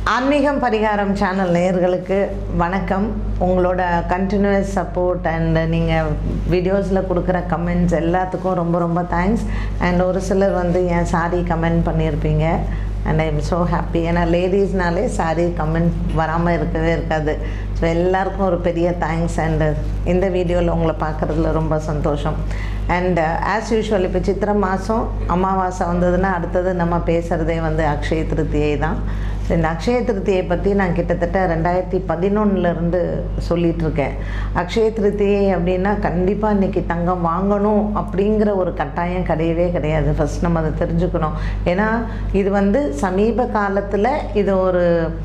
ஆன்மீகம் பரிகாரம் சேனல் நேயர்களுக்கு வணக்கம் உங்களோட கண்டினியூஸ் சப்போர்ட் அண்ட் நீங்கள் வீடியோஸில் கொடுக்குற கமெண்ட்ஸ் எல்லாத்துக்கும் ரொம்ப ரொம்ப தேங்க்ஸ் அண்ட் ஒரு சிலர் வந்து என் சாரி கமெண்ட் பண்ணியிருப்பீங்க and I am so happy ஏன்னா லேடிஸ்னாலே சாரி கமெண்ட் வராமல் இருக்கவே இருக்காது ஸோ எல்லாருக்கும் ஒரு பெரிய தேங்க்ஸ் அண்டு இந்த வீடியோவில் உங்களை பார்க்குறதுல ரொம்ப சந்தோஷம் அண்ட் ஆஸ் யூஷுவல் இப்போ சித்திரை மாதம் அமாவாசை வந்ததுன்னா அடுத்தது நம்ம பேசுகிறதே வந்து அக்ஷய திருத்தியை தான் ஸோ இந்த அக்ஷய திருத்தியை பற்றி நான் கிட்டத்தட்ட ரெண்டாயிரத்தி பதினொன்னுலேருந்து சொல்லிகிட்ருக்கேன் அக்ஷய திருத்தியை அப்படின்னா கண்டிப்பாக இன்றைக்கி தங்கம் வாங்கணும் அப்படிங்கிற ஒரு கட்டாயம் கிடையவே கிடையாது ஃபஸ்ட் நம்ம அதை தெரிஞ்சுக்கணும் ஏன்னா இது வந்து சமீப காலத்தில் இது ஒரு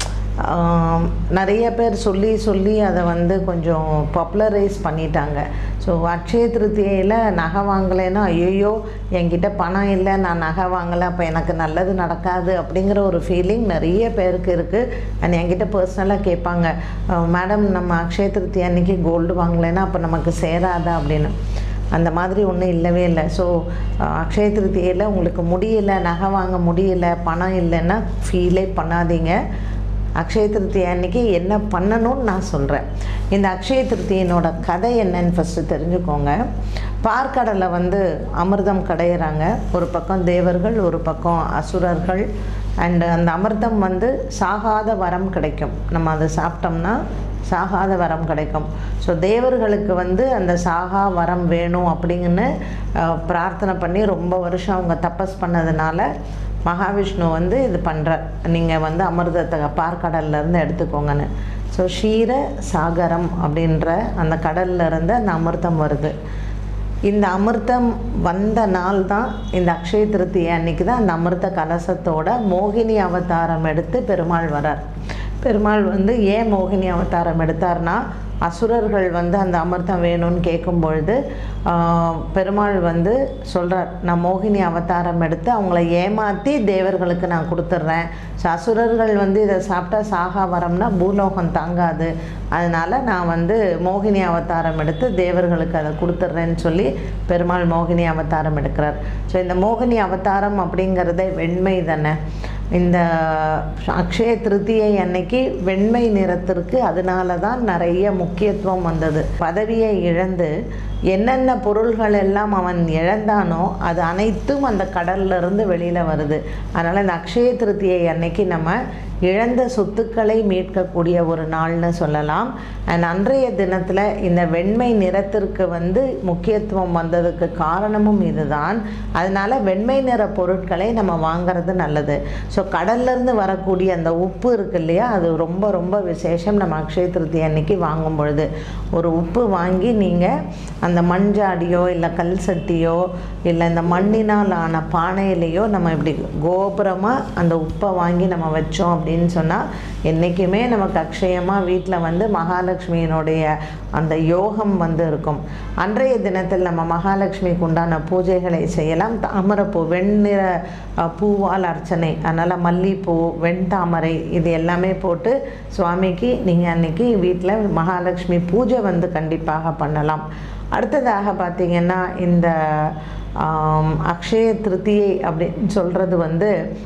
ஆம், நிறைய பேர் சொல்லி சொல்லி அதை வந்து கொஞ்சம் பாப்புலரைஸ் பண்ணிட்டாங்க ஸோ அட்சய திருத்தியில் நகை வாங்கலைன்னா ஐயோ என்கிட்ட பணம் இல்லை நான் நகை வாங்கலை அப்போ எனக்கு நல்லது நடக்காது அப்படிங்கிற ஒரு ஃபீலிங் நிறைய பேருக்கு இருக்குது அண்ட் என்கிட்ட பர்சனலாக கேட்பாங்க மேடம் நம்ம அக்ஷய திருத்தி அன்னைக்கு கோல்டு வாங்கலைன்னா அப்போ நமக்கு சேராதா அப்படின்னு அந்த மாதிரி ஒன்றும் இல்லவே இல்லை ஸோ அக்ஷய திருத்தியில் உங்களுக்கு முடியல நகை வாங்க முடியல பணம் இல்லைன்னா ஃபீலே பண்ணாதீங்க அக்ஷய திருத்தியை அன்னைக்கு என்ன பண்ணணும்னு நான் சொல்கிறேன் இந்த அக்ஷய திருத்தியினோட கதை என்னன்னு ஃபஸ்ட்டு தெரிஞ்சுக்கோங்க பார்க்கடலில் வந்து அமிர்தம் கடையிறாங்க ஒரு பக்கம் தேவர்கள் ஒரு பக்கம் அசுரர்கள் அண்டு அந்த அமிர்தம் வந்து சாகாத வரம் கிடைக்கும் நம்ம அதை சாப்பிட்டோம்னா சாகாத வரம் கிடைக்கும் ஸோ தேவர்களுக்கு வந்து அந்த சாகா வரம் வேணும் அப்படிங்கன்னு அஹ், பிரார்த்தனை பண்ணி ரொம்ப வருஷம் அவங்க தபஸ் பண்ணதுனால மகாவிஷ்ணு வந்து இது பண்ணுறார் நீங்கள் வந்து அமிர்தத்தை பார்க்கடல்ல இருந்து எடுத்துக்கோங்கன்னு ஸோ ஷீர சாகரம் அப்படின்ற அந்த கடல்ல இருந்து அந்த அமிர்தம் வருது இந்த அமிர்தம் வந்த நாள் தான் இந்த அக்ஷய திருத்தியை அன்னைக்கு தான் அந்த அமிர்த கலசத்தோட மோகினி அவதாரம் எடுத்து பெருமாள் வரார் பெருமாள் வந்து ஏன் மோகினி அவதாரம் எடுத்தார்னா அசுரர்கள் வந்து அந்த அமிர்தம் வேணும்னு கேட்கும் பொழுது ஆஹ், பெருமாள் வந்து சொல்கிறார் நான் மோகினி அவதாரம் எடுத்து அவங்கள ஏமாற்றி தேவர்களுக்கு நான் கொடுத்துட்றேன் ஸோ அசுரர்கள் வந்து இதை சாப்பிட்டா சாகா வரம்னா பூலோகம் தாங்காது அதனால் நான் வந்து மோகினி அவதாரம் எடுத்து தேவர்களுக்கு அதை கொடுத்துட்றேன்னு சொல்லி பெருமாள் மோகினி அவதாரம் எடுக்கிறார் ஸோ இந்த மோகினி அவதாரம் அப்படிங்கிறதே வெண்மை தானே இந்த அக்ஷய திருத்தியை அன்னைக்கு வெண்மை நிறத்திற்கு அதனால தான் நிறைய முக்கியத்துவம் வந்தது பதவியை இழந்து என்னென்ன பொருள்கள் எல்லாம் அவன் இழந்தானோ அது அனைத்தும் அந்த கடல்ல இருந்து வெளியில் வருது அதனால் இந்த அக்ஷய திருத்தியை அன்னைக்கு நம்ம இழந்த சொத்துக்களை மீட்கக்கூடிய ஒரு நாள்னு சொல்லலாம் அண்ட் அன்றைய தினத்தில் இந்த வெண்மை நிறத்திற்கு வந்து முக்கியத்துவம் வந்ததுக்கு காரணமும் இதுதான் அதனால் வெண்மை நிற பொருட்களை நம்ம வாங்குறது நல்லது ஸோ கடல்லேருந்து வரக்கூடிய அந்த உப்பு இருக்கு இல்லையா அது ரொம்ப ரொம்ப விசேஷம் நம்ம அக்ஷய திருத்தி அன்னைக்கு வாங்கும் பொழுது ஒரு உப்பு வாங்கி நீங்கள் அந்த மண்ஜாடியோ இல்லை கல் சட்டியோ இல்லை இந்த மண்ணினால் ஆன பானையிலையோ நம்ம இப்படி கோபுரமாக அந்த உப்பை வாங்கி நம்ம வச்சோம் அப்படின்னு சொன்னால் என்றைக்குமே நமக்கு அக்ஷயமாக வீட்டில் வந்து மகாலட்சுமியினுடைய அந்த யோகம் வந்து இருக்கும் அன்றைய தினத்தில் நம்ம மகாலட்சுமிக்கு உண்டான பூஜைகளை செய்யலாம் தாமரைப்பூ வெண்ணிற அஹ், பூவால் அர்ச்சனை அதனால் மல்லிப்பூ வெண்தாமரை இது எல்லாமே போட்டு சுவாமிக்கு நீங்கள் அன்னைக்கு வீட்டில் மகாலட்சுமி பூஜை வந்து கண்டிப்பாக பண்ணலாம் அடுத்ததாக பார்த்தீங்கன்னா இந்த ஆம், அக்ஷய திருத்தியை அப்படின்னு சொல்கிறது வந்து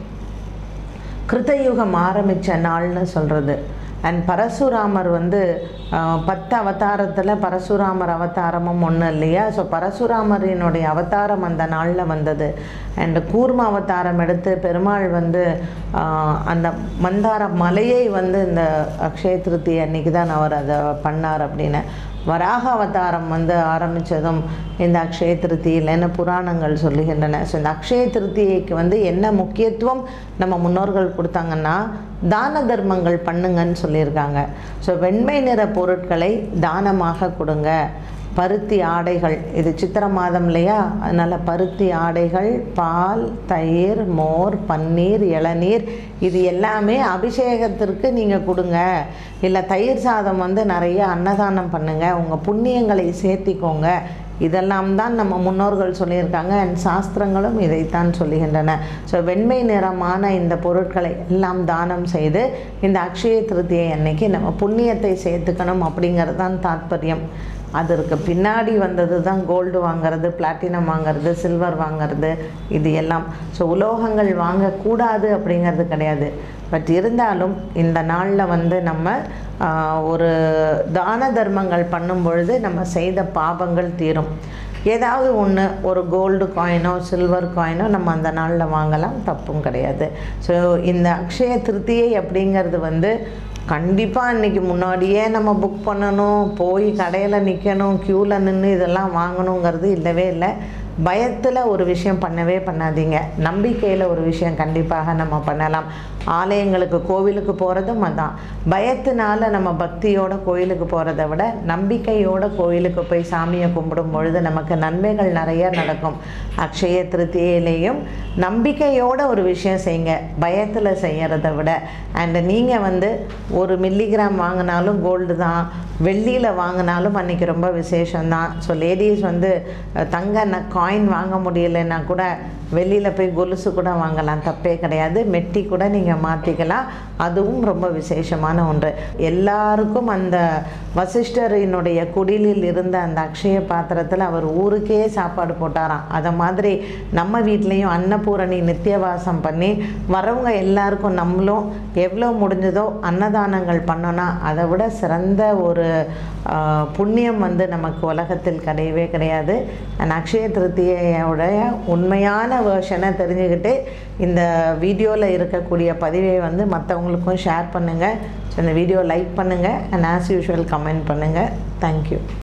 கிருத்தயுகம் ஆரம்பித்த நாள்னு சொல்கிறது அண்ட் பரசுராமர் வந்து ஆஹ், பத்து அவதாரத்தில் பரசுராமர் அவதாரமும் ஒன்று இல்லையா ஸோ பரசுராமரினுடைய அவதாரம் அந்த நாளில் வந்தது அண்ட் கூர்ம அவதாரம் எடுத்து பெருமாள் வந்து ஆஹ், அந்த மந்தார மலையை வந்து இந்த அக்ஷய திருத்தி அன்னைக்கு தான் அவர் அதை பண்ணார் அப்படின்னு வராக அவதாரம் வந்து ஆரம்பித்ததும் இந்த அக்ஷய திருத்தியில்னு புராணங்கள் சொல்லுகின்றன ஸோ இந்த அக்ஷய திருத்தியைக்கு வந்து என்ன முக்கியத்துவம் நம்ம முன்னோர்கள் கொடுத்தாங்கன்னா தான தர்மங்கள் பண்ணுங்கன்னு சொல்லியிருக்காங்க ஸோ வெண்மை நிற பொருட்களை தானமாக கொடுங்க பருத்தி ஆடைகள் இது சித்திரை மாதம் இல்லையா அதனால் பருத்தி ஆடைகள் பால் தயிர் மோர் பன்னீர் இளநீர் இது எல்லாமே அபிஷேகத்திற்கு நீங்கள் கொடுங்க இல்லை தயிர் சாதம் வந்து நிறைய அன்னதானம் பண்ணுங்கள் உங்கள் புண்ணியங்களை சேர்த்திக்கோங்க இதெல்லாம் தான் நம்ம முன்னோர்கள் சொல்லியிருக்காங்க அண்ட் சாஸ்திரங்களும் இதைத்தான் சொல்லுகின்றன ஸோ வெண்மை நிறமான இந்த பொருட்களை எல்லாம் தானம் செய்து இந்த அக்ஷய திருத்தியை அன்னைக்கு நம்ம புண்ணியத்தை சேர்த்துக்கணும் அப்படிங்கிறது தான் தாத்பரியம் அதற்கு பின்னாடி வந்தது தான் கோல்டு வாங்குறது பிளாட்டினம் வாங்குறது சில்வர் வாங்குறது இது எல்லாம் ஸோ உலோகங்கள் வாங்கக்கூடாது அப்படிங்கிறது கிடையாது பட் இருந்தாலும் இந்த நாளில் வந்து நம்ம ஆஹ், ஒரு தான தர்மங்கள் பண்ணும் பொழுது நம்ம செய்த பாபங்கள் தீரும் ஏதாவது ஒன்று ஒரு கோல்டு காயினோ சில்வர் காயினோ நம்ம அந்த நாளில் வாங்கலாம் தப்பும் கிடையாது ஸோ இந்த அக்ஷய திருத்தியை அப்படிங்கிறது வந்து கண்டிப்பாக இன்றைக்கி முன்னாடியே நம்ம புக் பண்ணணும் போய் கடையில் நிற்கணும் க்யூவில் நின்று இதெல்லாம் வாங்கணுங்கிறது இல்லவே இல்லை பயத்தில் ஒரு விஷயம் பண்ணவே பண்ணாதீங்க நம்பிக்கையில் ஒரு விஷயம் கண்டிப்பாக நம்ம பண்ணலாம் ஆலயங்களுக்கு கோவிலுக்கு போகிறதும் அதான் பயத்தினால நம்ம பக்தியோட கோயிலுக்கு போகிறத விட நம்பிக்கையோட கோயிலுக்கு போய் சாமியை கும்பிடும் பொழுது நமக்கு நன்மைகள் நிறைய நடக்கும் அக்ஷய திருத்தியிலையும் நம்பிக்கையோட ஒரு விஷயம் செய்யுங்க பயத்தில் செய்யறதை விட அண்ட் நீங்கள் வந்து ஒரு மில்லிகிராம் வாங்கினாலும் கோல்டு தான் வெள்ளியில் வாங்கினாலும் அன்றைக்கி ரொம்ப விசேஷம்தான் ஸோ லேடிஸ் வந்து அஹ், தங்க காயின் வாங்க முடியலைன்னா கூட வெளியில் போய் கொலுசு கூட வாங்கலாம் தப்பே கிடையாது மெட்டி கூட நீங்கள் மாற்றிக்கலாம் அதுவும் ரொம்ப விசேஷமான ஒன்று எல்லாருக்கும் அந்த வசிஷ்டரினுடைய குடிலில் இருந்த அந்த அக்ஷய பாத்திரத்தில் அவர் ஊருக்கே சாப்பாடு போட்டாராம் அதை மாதிரி நம்ம வீட்லேயும் அன்னபூரணி நித்தியவாசம் பண்ணி வரவங்க எல்லாருக்கும் நம்மளும் எவ்வளோ முடிஞ்சதோ அன்னதானங்கள் பண்ணோன்னா அதை விட சிறந்த ஒரு ஆஹ், புண்ணியம் வந்து நமக்கு உலகத்தில் கிடையவே கிடையாது அந்த அக்ஷய திருத்தியோடைய உண்மையான வேர்ஷனை தெரிஞ்சுக்கிட்டு இந்த வீடியோவில் இருக்கக்கூடிய பதிவை வந்து மற்றவங்களுக்கும் ஷேர் பண்ணுங்கள் ஸோ இந்த வீடியோ லைக் பண்ணுங்கள் அண்ட் ஆஸ் யூஷுவல் கமெண்ட் பண்ணுங்கள் தேங்க்யூ